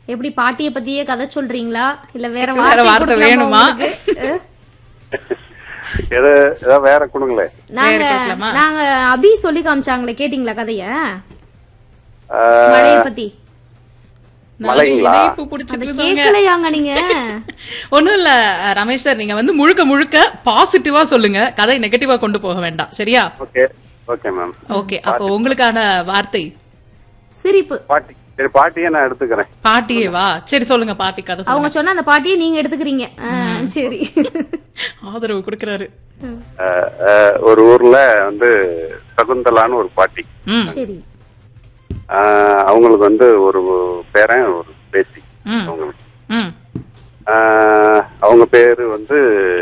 எப்படி பாட்டிய பத்தியே கதை சொல்றீங்களா இல்ல வேற வேற வார்த்தை கொடுக்கலாமா வேணுமா? உங்களுக்கு? அஹ், எது ஏதாவது வேற கொடுங்களேன் நாங்க கேட்கலாமா? நாங்க அபி சொல்லி காமிச்சாங்களே கேட்டீங்களா கதைய ஆஹ், மழைய பத்தி நான் மலைங்களா? இணைப்பு அத புடிச்சிட்டு இருந்தவங்க கேட்கலையாங்க நீங்க ஒண்ணும் இல்ல ரமேஷ் சார் நீங்க வந்து முழுக்க முழுக்க பாசிட்டிவா சொல்லுங்க கதை நெகட்டிவா கொண்டு போக வேண்டாம் சரியா ஓகே ஓகே மேம் ஓகே அப்போ உங்களுக்கான வார்த்தை சிரிப்பு பாட்டி சரி பாட்டியே நான் எடுத்துக்கிறேன் பாட்டியே வா சரி சொல்லுங்க பாட்டி கதை சொல்லுங்க அவங்க சொன்ன அந்த பாட்டியை நீங்க எடுத்துக்கிறீங்க அஹ், சரி ஆதரவு கொடுக்கறாரு ஆஹ், ஆஹ், ஒரு ஊர்ல வந்து சகுந்தலான்னு ஒரு பாட்டி ம் சரி ஆஹ், அவங்களுக்கு வந்து ஒரு பேரன் ஒரு பேத்தி ம் அவங்களுக்கு ம் ஆஹ், அவங்க பேரு வந்து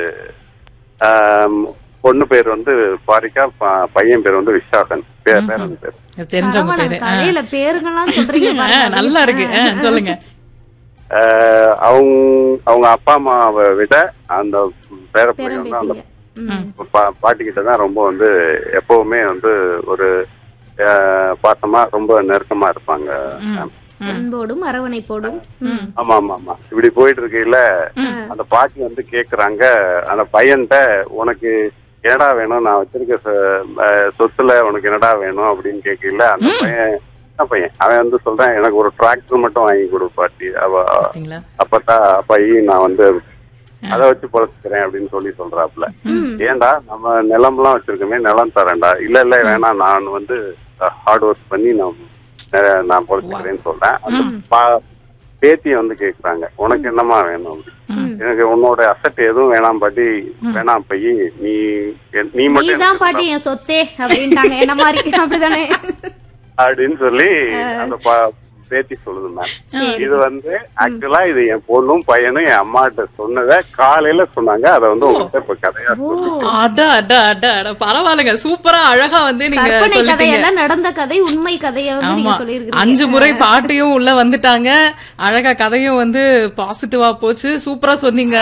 ஆஹ், பொண்ணு பேர் வந்து பாரிக்கா ப- பையன் பேர் வந்து விசாகன் பே- பேரன் பேர் இது தெரிஞ்சவங்க பரவாயில்ல, பேரு கதையில பேருங்கெல்லாம் சொல்றீங்க ஆ, பாருங்க. நல்லா இருக்கு ஆ, சொல்லுங்க ஆஹ், அவங்க அவங்க அப்பா அம்மாவை விட அந்த பேர பிள்ளை வந்து அந்த பேரம்பேத்திங்க ம். பா- பாட்டிக்கிட்ட தான் ரொம்ப வந்து எப்பவுமே வந்து ஒரு ஆஹ், பாசமா ரொம்ப நெருக்கமா இருப்பாங்க அன்போடும் அரவணைப்போடும் ம். ஆமா ஆமா ஆமா இப்படி போயிட்டு இருக்கையில அந்த பாட்டி வந்து கேக்குறாங்க அந்த பையன்கிட்ட உனக்கு என்னடா வேணும் நான் வச்சிருக்க சொ- அஹ், சொத்துல உனக்கு என்னடா வேணும் அப்படின்னு கேட்கல அந்த பையன் என்ன பையன் அவன் வந்து சொல்றான் எனக்கு ஒரு டிராக்டர் மட்டும் வாங்கி கொடு பாட்டி அவ பாத்தீங்களா அப்பதான் அப்பையி நான் வந்து அதை வச்சு பொழைச்சுக்கிறேன் அப்படின்னு சொல்லி சொல்றாப்புல ஏன்டா நம்ம நிலம்லாம் வச்சிருக்கோமே நிலம் தரேன்டா இல்ல இல்ல வேணாம் நான் வந்து ஹார்ட் ஒர்க் பண்ணி நான் அஹ், நான் பொழைச்சுக்கிறேன்னு சொல்றேன் அந்த பா- பேத்திய வந்து கேக்குறாங்க உனக்கு என்னமா வேணும் எனக்கு உன்னோட அசட் எதுவும் வேணாம் பாட்டி வேணாம் பையி நீ என்- நீ மட்டும் நீதான் எனக்கு பாட்டி என் சொத்தே அப்படின்ட்டாங்க என்ன மாதிரி அப்படிதானே அப்படின்னு சொல்லி அந்த பா- பேத்தி சொல்லுது மேம் இது வந்து ஆக்சுவலா இது என் பொண்ணும் பையனும் என் அம்மாட்ட சொன்னதை காலையில சொன்னாங்க அதை வந்து உங்ககிட்ட இப்ப கதையா சொல்லி அட அட அட அட பரவாயில்லைங்க சூப்பரா அழகா வந்து நீங்க கற்பனை சொல்லிட்டீங்க கதையெல்லாம் நடந்த கதை உண்மை கதையை வந்து ஆமா நீங்க சொல்லியிருக்கீங்க அஞ்சு முறை பாட்டியும் உள்ள வந்துட்டாங்க அழகா கதையும் வந்து பாசிட்டிவா போச்சு சூப்பரா சொன்னீங்க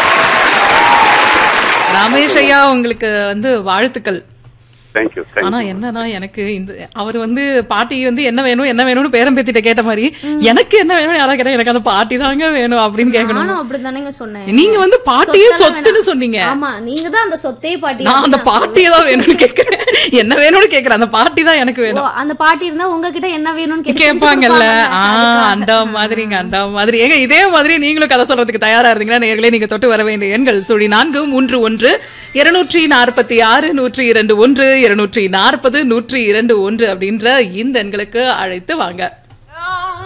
ரமேஷ் ஐயா உங்களுக்கு வந்து வாழ்த்துக்கள் தேங்க்யூ ஆனா தேங்க்யூ என்னன்னா எனக்கு இந்த அவர் வந்து பாட்டி வந்து என்ன வேணும் என்ன வேணும்னு பேரம் பேத்திட்ட கேட்ட மாதிரி எனக்கு என்ன வேணும் யாரா கேட்டா எனக்கு அந்த பாட்டி தாங்க வேணும் அப்படின்னு கேட்கணும் நானும் அப்படிதானேங்க சொன்னேன் நீங்க வந்து பாட்டியே சொத்தெல்லாம் சொத்துன்னு வேணாம். சொன்னீங்க ஆமா நீங்க தான் அந்த சொத்தே பாட்டி நான் அந்த பாட்டியை தான் வேணும்னு கேக்குறேன் என்ன வேணும்னு கேக்குறேன் அந்த பாட்டி தான் எனக்கு ஓ, வேணும் அந்த பாட்டி இருந்தா உங்ககிட்ட என்ன வேணும்னு கேட்டு செஞ்சு கேட்பாங்கல்ல கொடுப்பாங்கல்ல. ஆஹ் அந்த மாதிரிங்க அந்த மாதிரி ஏங்க இதே மாதிரி நீங்களும் கதை சொல்றதுக்கு தயாரா இருந்தீங்கன்னா நேர்களே நீங்க தொட்டு வர வேண்டிய எண்கள் சுழி நான்கு மூன்று ஒன்று இருநூற்றி நாற்பத்தி ஆறு நூற்றி இரண்டு ஒன்று இருநூற்றி நாற்பது நூற்றி இரண்டு ஒன்று அப்படின்ற இந்த எண்களுக்கு அழைத்து வாங்க